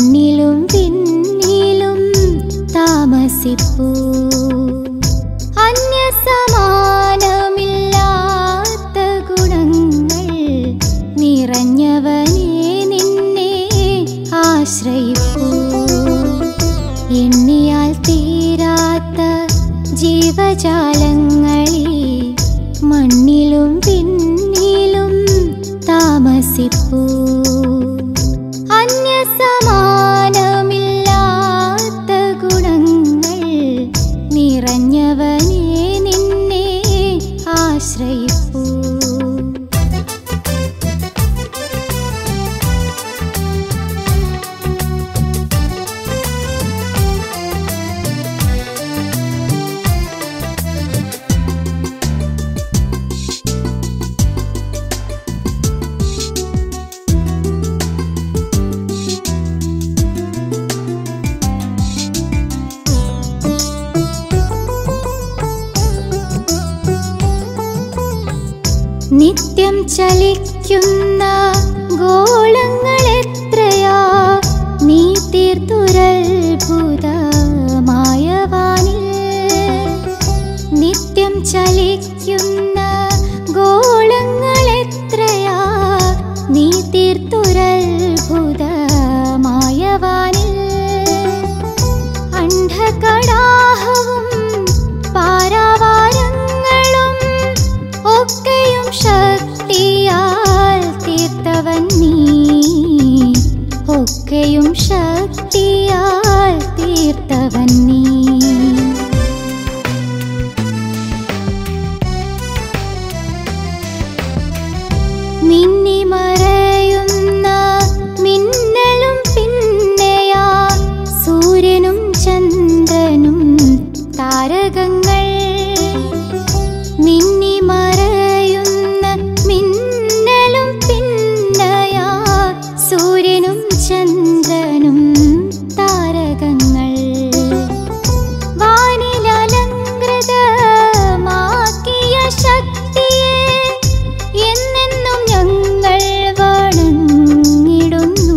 മണ്ണിലും പിന്നിലും താമസിപ്പൂ അന്യസമാനമില്ലാത്ത ഗുണങ്ങൾ നിറഞ്ഞവനെ നിന്നെ ആശ്രയിപ്പൂ എണ്ണിയാൽ തീരാത്ത ജീവജാലങ്ങളിൽ മണ്ണിലും പിന്നിലും താമസിപ്പൂ അന്യസമാനമില്ലാത്ത ഗുണങ്ങൾ നിറഞ്ഞവനെ നിന്നെ ആശ്രയിപ്പൂ നിത്യം ചലിക്കുന്ന ഗോളങ്ങൾ എത്രയാ നീ തീർത്തുരത്ഭുതമായവാനിൽ നിത്യം ചലിക്കുന്ന ഗോളങ്ങൾ എത്രയാ നീ തീർത്തുരത്ഭുതമായവാനിൽ അണ്ഡകടാഹവും പാരാവാരങ്ങളും ഒക്കെയും ശക്തിയാൽ തീർത്തവൻ നീ ഒക്കെയും ശക്തിയാൽ തീർത്തവൻ നീ മിന്നിമറയുന്ന മിന്നലും പിന്നെയാ സൂര്യനും ചന്ദ്രനും താരകങ്ങൾ മിന്നിമറയുന്ന മിന്നലും പിന്നയാ സൂര്യനും ചന്ദ്രനും താരകങ്ങൾ വാനിലലങ്കൃതമാക്കിയ ശക്തിയെ എന്നെന്നും ഞങ്ങൾ വണങ്ങിടുന്നു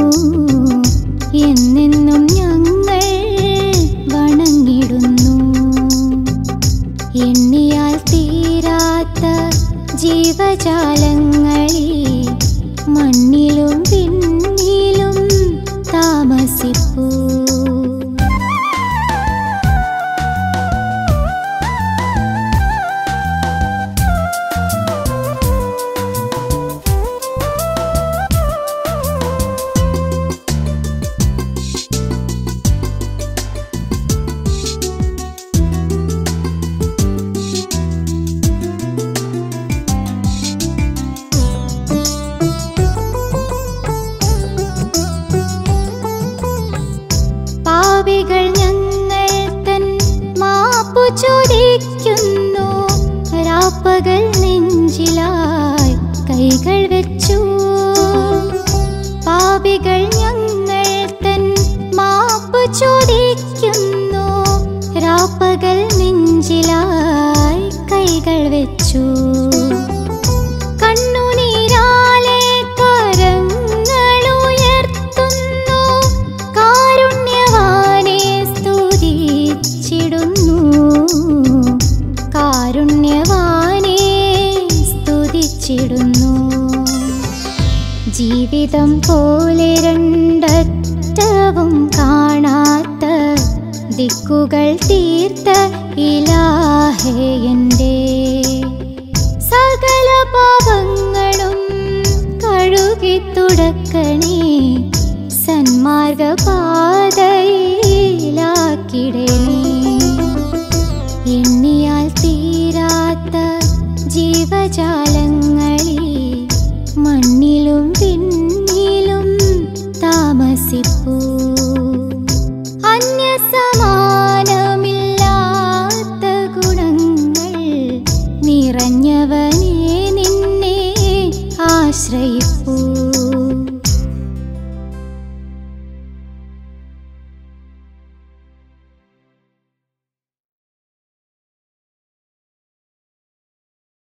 എന്നെന്നും ഞങ്ങൾ വണങ്ങിടുന്നു എണ്ണിയാൽ തീരാത്ത ജീവജാലങ്ങളിൽ മണ്ണിലും പിന്നിലും താമസിപ്പൂ പാപികൾ ഞങ്ങൾ തൻ മാപ്പു ചോദിക്കുന്നു രാപ്പകൽ നെഞ്ചിലായി കൈകൾ വെച്ചു പാപികൾ ഞങ്ങൾ തൻ മാപ്പു ചോദിക്കുന്നു രാപ്പകൽ നെഞ്ചിലായി കൈകൾ വെച്ചു കണ്ണുനീരാലെ കരങ്ങളുയർത്തുന്നു കാരുണ്യവാനെ സ്തുതിച്ചിടുന്നു കാരുണ്യവാനെ സ്തുതിച്ചിടുന്നു ജീവിതം പോലെ രണ്ടറ്റവും കാണാത്ത ദിക്കുകൾ തീർത്ത ഇലാഹേ എൻ്റെ സകല പാപങ്ങളും കഴുകി തുടക്കണേ സന്മാർഗ പാതയിലാക്കിടണേ എണ്ണിയാൽ തീരാത്ത ജീവജാലങ്ങളിൽ മണ്ണിലും പിന്നിലും താമസിപ്പൂ അന്യസമാനമില്ലാത്ത ഗുണങ്ങൾ നിറഞ്ഞവനെ നിന്നെ ആശ്രയിപ്പൂ